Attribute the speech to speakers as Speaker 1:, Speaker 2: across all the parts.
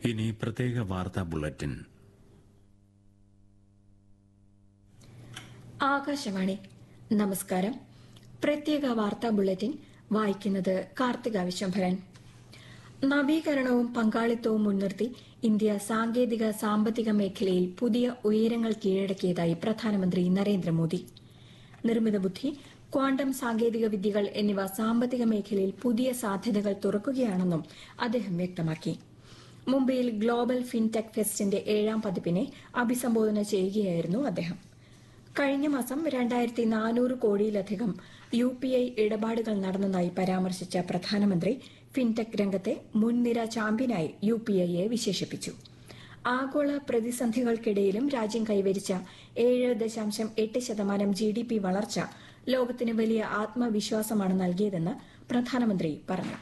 Speaker 1: ഇനി പ്രത്യേക വാർത്താ ബുള്ളറ്റിൻ
Speaker 2: ആകാശവാണി നമസ്കാരം പ്രത്യേക വാർത്താ ബുള്ളറ്റിൻ വായിക്കുന്നത് കാർത്തിക വിശംഭരൻ നവീകരണവും പങ്കാളിത്തവും മുൻനിർത്തി ഇന്ത്യ സാങ്കേതിക സാമ്പത്തിക മേഖലയിൽ പുതിയ ഉയരങ്ങൾ കീഴടക്കിയതായി പ്രധാനമന്ത്രി നരേന്ദ്രമോദി നിർമ്മിത ബുദ്ധി ക്വാണ്ടം സാങ്കേതിക വിദ്യകൾ എന്നിവ സാമ്പത്തിക മേഖലയിൽ പുതിയ സാധ്യതകൾ തുറക്കുകയാണെന്നും അദ്ദേഹം വ്യക്തമാക്കി മുംബൈയിൽ ഗ്ലോബൽ ഫിൻടെക് ഫെസ്റ്റിന്റെ ഏഴാം പതിപ്പിനെ അഭിസംബോധന ചെയ്യുകയായിരുന്നു അദ്ദേഹം കഴിഞ്ഞ മാസം രണ്ടായിരത്തി നാനൂറ് കോടിയിലധികം യു പി ഐ ഇടപാടുകൾ നടന്നതായി പരാമർശിച്ച പ്രധാനമന്ത്രി ഫിൻടെക് രംഗത്തെ മുൻനിര ചാമ്പ്യനായി യു പി ഐയെ വിശേഷിപ്പിച്ചു ആഗോള പ്രതിസന്ധികൾക്കിടയിലും രാജ്യം കൈവരിച്ച ഏഴ് ദശാംശം എട്ട് ശതമാനം ജി ഡി പി വളർച്ച ലോകത്തിന് വലിയ ആത്മവിശ്വാസമാണ് നൽകിയതെന്ന് പ്രധാനമന്ത്രി പറഞ്ഞു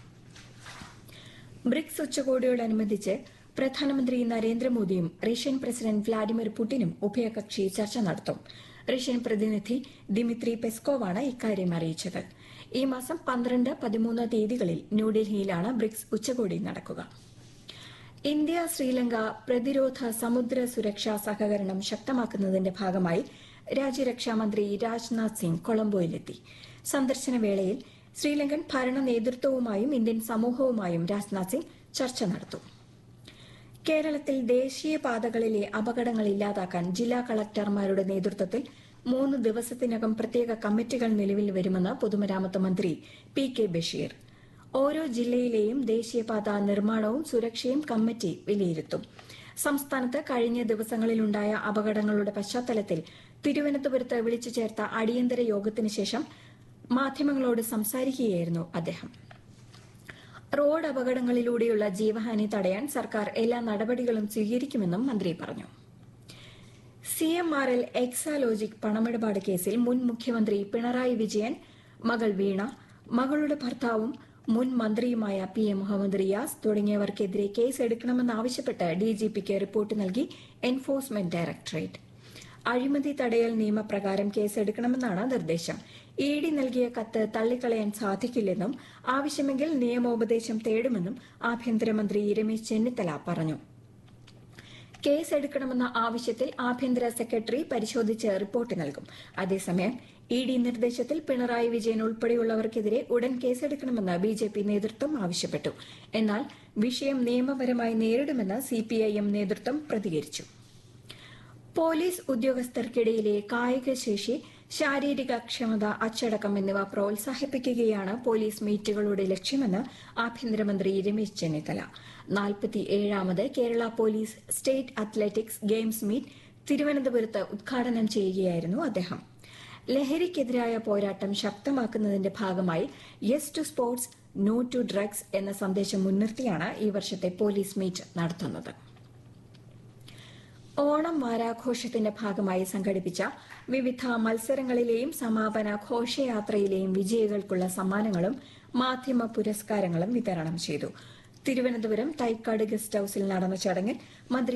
Speaker 2: ബ്രിക്സ് ഉച്ചകോടിയോടനുബന്ധിച്ച് പ്രധാനമന്ത്രി നരേന്ദ്രമോദിയും റഷ്യൻ പ്രസിഡന്റ് വ്ളാഡിമിർ പുടിനും ഉഭയകക്ഷി ചർച്ച നടത്തും റഷ്യൻ പ്രതിനിധി ദിമിത്രി പെസ്കോവാണ് ഇക്കാര്യം അറിയിച്ചത് ഈ മാസം പന്ത്രണ്ട് പതിമൂന്ന് തീയതികളിൽ ന്യൂഡൽഹിയിലാണ് ബ്രിക്സ് ഉച്ചകോടി നടക്കുക ഇന്ത്യ ശ്രീലങ്ക പ്രതിരോധ സമുദ്ര സുരക്ഷാ സഹകരണം ശക്തമാക്കുന്നതിന്റെ ഭാഗമായി രാജ്യരക്ഷാമന്ത്രി രാജ്നാഥ് സിംഗ് കൊളംബോയിലെത്തി സന്ദർശന വേളയിൽ ശ്രീലങ്കൻ ഭരണ നേതൃത്വവുമായും ഇന്ത്യൻ സമൂഹവുമായും രാജ്നാഥ് സിംഗ് ചർച്ച നടത്തും കേരളത്തിൽ ദേശീയപാതകളിലെ അപകടങ്ങൾ ഇല്ലാതാക്കാൻ ജില്ലാ കളക്ടർമാരുടെ നേതൃത്വത്തിൽ മൂന്ന് ദിവസത്തിനകം പ്രത്യേക കമ്മിറ്റികൾ നിലവിൽ വരുമെന്ന് പൊതുമരാമത്ത് മന്ത്രി പി കെ ബഷീർ ഓരോ ജില്ലയിലെയും ദേശീയപാത നിർമ്മാണവും സുരക്ഷയും കമ്മിറ്റി വിലയിരുത്തും സംസ്ഥാനത്ത് കഴിഞ്ഞ ദിവസങ്ങളിലുണ്ടായ അപകടങ്ങളുടെ പശ്ചാത്തലത്തിൽ തിരുവനന്തപുരത്ത് വിളിച്ചു ചേർത്ത അടിയന്തര യോഗത്തിന് ശേഷം മാധ്യമങ്ങളോട് സംസാരിക്കുകയായിരുന്നു അദ്ദേഹം റോഡ് അപകടങ്ങളിലൂടെയുള്ള ജീവഹാനി തടയാൻ സർക്കാർ എല്ലാ നടപടികളും സ്വീകരിക്കുമെന്നും മന്ത്രി പറഞ്ഞു C M R L Exalogic പണമിടപാട് കേസിൽ മുൻ മുഖ്യമന്ത്രി പിണറായി വിജയൻ മകൾ വീണ മകളുടെ ഭർത്താവും മുൻ മന്ത്രിയുമായ പി എം മുഹമ്മദ് റിയാസ് തുടങ്ങിയവർക്കെതിരെ കേസ് എടുക്കണമെന്നാവശ്യപ്പെട്ട് ഡിജിപിക്ക് റിപ്പോർട്ട് നൽകി എൻഫോഴ്സ്മെന്റ് ഡയറക്ടറേറ്റ് അഴിമതി തടയൽ നിയമപ്രകാരം കേസെടുക്കണമെന്നാണ് നിർദ്ദേശം ഇ ഡി നൽകിയ കത്ത് തള്ളിക്കളയാൻ സാധിക്കില്ലെന്നും ആവശ്യമെങ്കിൽ നിയമോപദേശം തേടുമെന്നും ആഭ്യന്തരമന്ത്രി രമേശ് ചെന്നിത്തല പറഞ്ഞു കേസ് എടുക്കണമെന്ന ആവശ്യത്തിൽ ആഭ്യന്തര സെക്രട്ടറി പരിശോധിച്ച് റിപ്പോർട്ട് നൽകും അതേസമയം ഇ ഡി നിർദ്ദേശത്തിൽ പിണറായി വിജയൻ ഉൾപ്പെടെയുള്ളവർക്കെതിരെ ഉടൻ കേസെടുക്കണമെന്ന് ബി ജെ പി നേതൃത്വം ആവശ്യപ്പെട്ടു എന്നാൽ വിഷയം നിയമപരമായി നേരിടുമെന്ന് സിപിഐഎം നേതൃത്വം പ്രതികരിച്ചു പോലീസ് ഉദ്യോഗസ്ഥർക്കിടയിലെ കായികശേഷി ശാരീരിക ക്ഷമത അച്ചടക്കം എന്നിവ പ്രോത്സാഹിപ്പിക്കുകയാണ് പോലീസ് മീറ്റുകളുടെ ലക്ഷ്യമെന്ന് ആഭ്യന്തരമന്ത്രി രമേശ് ചെന്നിത്തല നാൽപ്പത്തിയേഴാമത് Kerala police state athletics games meet തിരുവനന്തപുരത്ത് ഉദ്ഘാടനം ചെയ്യുകയായിരുന്നു അദ്ദേഹം ലഹരിക്കെതിരായ പോരാട്ടം ശക്തമാക്കുന്നതിന്റെ ഭാഗമായി yes to sports no to drugs എന്ന സന്ദേശം മുൻനിർത്തിയാണ് ഈ വർഷത്തെ പോലീസ് മീറ്റ് നടത്തുന്നത് ഓണം വാരാഘോഷത്തിന്റെ ഭാഗമായി സംഘടിപ്പിച്ച വിവിധ മത്സരങ്ങളിലെയും സമാപന ഘോഷയാത്രയിലെയും വിജയികൾക്കുള്ള സമ്മാനങ്ങളും മാധ്യമ പുരസ്കാരങ്ങളും വിതരണം ചെയ്തു തിരുവനന്തപുരം തൈക്കാട് ഗസ്റ്റ് ഹൌസിൽ നടന്ന ചടങ്ങിൽ മന്ത്രി